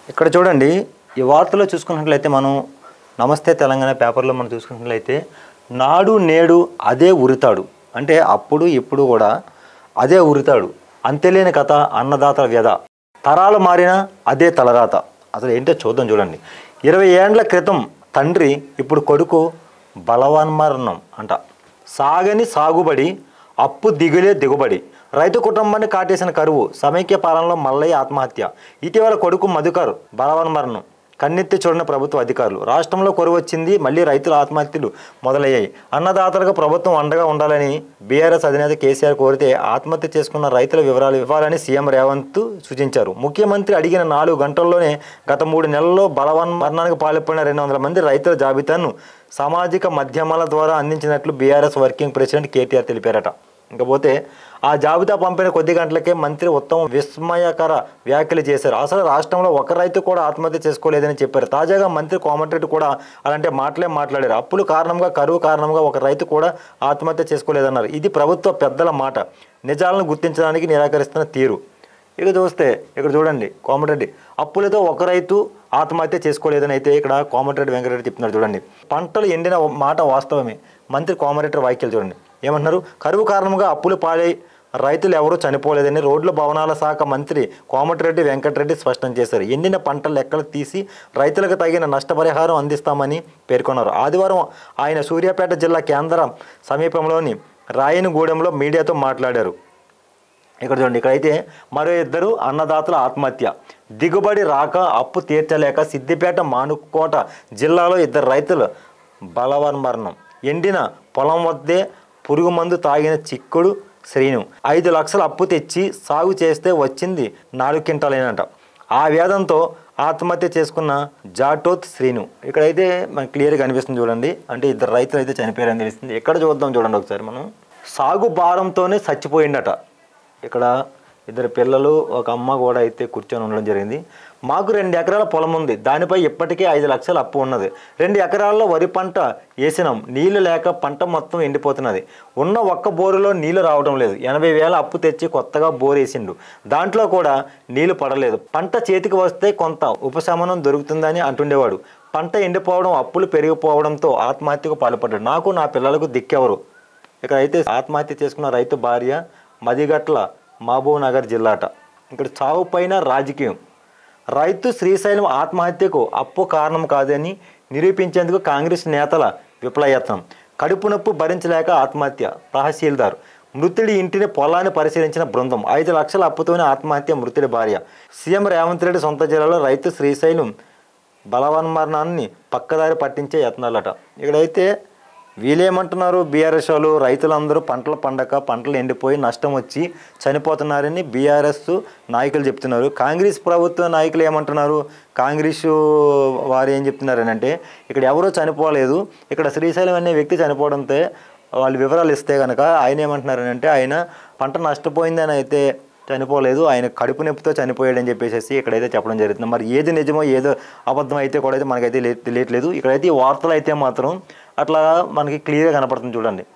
ఇక్కడ చూడండి ఈ వార్తలో చూసుకున్నట్లయితే మనం నమస్తే తెలంగాణ పేపర్లో మనం చూసుకున్నట్లయితే నాడు నేడు అదే ఉరితాడు అంటే అప్పుడు ఇప్పుడు కూడా అదే ఉరితాడు అంతేలేని కథ అన్నదాతల వ్యధ తరాలు మారినా అదే తలరాత అసలు ఏంటో చూద్దాం చూడండి ఇరవై ఏండ్ల క్రితం తండ్రి ఇప్పుడు కొడుకు బలవన్మరణం అంట సాగని సాగుబడి అప్పు దిగులే దిగుబడి రైతు కుటుంబాన్ని కాటేసిన కరువు సమైక్య పాలనలో మల్లయ్య ఆత్మహత్య ఇటీవల కొడుకు మధుకర్ బలవన్మరణం కన్నెత్తి చూడని ప్రభుత్వ అధికారులు రాష్ట్రంలో కొరువు వచ్చింది మళ్ళీ రైతుల ఆత్మహత్యలు మొదలయ్యాయి అన్నదాతలకు ప్రభుత్వం అండగా ఉండాలని బీఆర్ఎస్ అధినేత కేసీఆర్ కోరితే ఆత్మహత్య చేసుకున్న రైతుల వివరాలు ఇవ్వాలని సీఎం రేవంత్ సూచించారు ముఖ్యమంత్రి అడిగిన నాలుగు గంటల్లోనే గత మూడు నెలల్లో బలవన్ మరణానికి పాల్పడిన రెండు వందల మంది రైతుల జాబితాను సామాజిక మాధ్యమాల ద్వారా అందించినట్లు బీఆర్ఎస్ వర్కింగ్ ప్రెసిడెంట్ కేటీఆర్ తెలిపారట ఇకపోతే ఆ జాబితా పంపిన కొద్ది గంటలకే మంత్రి ఉత్తమ విస్మయకర వ్యాఖ్యలు చేశారు అసలు రాష్ట్రంలో ఒక రైతు కూడా ఆత్మహత్య చేసుకోలేదని చెప్పారు తాజాగా మంత్రి కోమటిరెడ్డి కూడా అలాంటి మాటలే మాట్లాడారు అప్పులు కారణంగా కరువు కారణంగా ఒక రైతు కూడా ఆత్మహత్య చేసుకోలేదన్నారు ఇది ప్రభుత్వ పెద్దల మాట నిజాలను గుర్తించడానికి నిరాకరిస్తున్న తీరు ఇక చూస్తే ఇక్కడ చూడండి కోమటిరెడ్డి అప్పులతో ఒక రైతు ఆత్మహత్య చేసుకోలేదని అయితే ఇక్కడ కోమటిరెడ్డి వెంకటరెడ్డి చెప్తున్నారు చూడండి పంటలు ఎండిన మాట వాస్తవమే మంత్రి కోమటిరెడ్డి వ్యాఖ్యలు చూడండి ఏమంటున్నారు కరువు కారణంగా అప్పులు పాలై రైతులు ఎవరూ చనిపోలేదని రోడ్ల భవనాల శాఖ మంత్రి కోమటిరెడ్డి వెంకటరెడ్డి స్పష్టం చేశారు ఎండిన పంటల లెక్కలు తీసి రైతులకు తగిన నష్టపరిహారం అందిస్తామని పేర్కొన్నారు ఆదివారం ఆయన సూర్యాపేట జిల్లా కేంద్రం సమీపంలోని రాయనగూడెంలో మీడియాతో మాట్లాడారు ఇక్కడ చూడండి ఇక్కడైతే మరో ఇద్దరు అన్నదాతల ఆత్మహత్య దిగుబడి రాక అప్పు తీర్చలేక సిద్దిపేట మానుకోట జిల్లాలో ఇద్దరు రైతులు బలవన్మరణం ఎండిన పొలం వద్దే పురుగు మందు తాగిన చిక్కుడు శ్రీను ఐదు లక్షల అప్పు తెచ్చి సాగు చేస్తే వచ్చింది నాలుగు క్వింటాలేనంట ఆ వేదంతో ఆత్మహత్య చేసుకున్న జాటోత్ శ్రీను ఇక్కడైతే మనకు క్లియర్గా కనిపిస్తుంది చూడండి అంటే ఇద్దరు రైతులు అయితే చనిపోయారని తెలుస్తుంది ఎక్కడ చూద్దాం చూడండి ఒకసారి మనం సాగు భారంతోనే చచ్చిపోయిండట ఇక్కడ ఇద్దరు పిల్లలు ఒక అమ్మ కూడా అయితే కూర్చొని ఉండడం జరిగింది మాకు రెండు ఎకరాల పొలం ఉంది దానిపై ఇప్పటికే ఐదు లక్షల అప్పు ఉన్నది రెండు ఎకరాల్లో వరి పంట వేసినాం నీళ్లు లేక పంట మొత్తం ఎండిపోతున్నది ఉన్న ఒక్క బోరులో నీళ్లు రావడం లేదు ఎనభై వేల అప్పు తెచ్చి కొత్తగా బోర్ వేసిండు దాంట్లో కూడా నీళ్లు పడలేదు పంట చేతికి వస్తే కొంత ఉపశమనం దొరుకుతుందని అంటుండేవాడు పంట ఎండిపోవడం అప్పులు పెరిగిపోవడంతో ఆత్మహత్యకు పాల్పడ్డాడు నాకు నా పిల్లలకు దిక్కెవరు ఇక్కడ అయితే ఆత్మహత్య చేసుకున్న రైతు భార్య మదిగట్ల మహబూబ్ నగర్ జిల్లాట ఇక్కడ చావు పైన రాజకీయం రైతు శ్రీశైలం ఆత్మహత్యకు అప్పు కారణం కాదని నిరూపించేందుకు కాంగ్రెస్ నేతల విప్లయత్నం కడుపు నొప్పి భరించలేక ఆత్మహత్య తహసీల్దార్ మృతుడి ఇంటిని పొలాన్ని పరిశీలించిన బృందం ఐదు లక్షల అప్పుతోనే ఆత్మహత్య మృతుడి భార్య సీఎం రేవంత్ రెడ్డి సొంత జిల్లాలో రైతు శ్రీశైలం బలవన్మరణాన్ని పక్కదారి పట్టించే యత్నాలట ఇక్కడైతే వీళ్ళేమంటున్నారు బీఆర్ఎస్ వాళ్ళు రైతులందరూ పంటలు పండక పంటలు ఎండిపోయి నష్టం వచ్చి చనిపోతున్నారని బీఆర్ఎస్ నాయకులు చెప్తున్నారు కాంగ్రెస్ ప్రభుత్వ నాయకులు ఏమంటున్నారు కాంగ్రెస్ వారు ఏం చెప్తున్నారు అంటే ఇక్కడ ఎవరూ చనిపోలేదు ఇక్కడ శ్రీశైలం అనే వ్యక్తి చనిపోవడంతో వాళ్ళు వివరాలు ఇస్తే కనుక ఆయన ఏమంటున్నారు అంటే ఆయన పంట నష్టపోయిందని అయితే చనిపోలేదు ఆయన కడుపు నొప్పితో చనిపోయాడని చెప్పేసి ఇక్కడైతే చెప్పడం జరుగుతుంది మరి ఏది నిజమో ఏదో అబద్ధం అయితే కూడా అయితే మనకైతే లే- తెలియట్లేదు ఇక్కడైతే ఈ వార్తలు అయితే మాత్రం అట్లా మనకి క్లియర్గా కనపడుతుంది చూడండి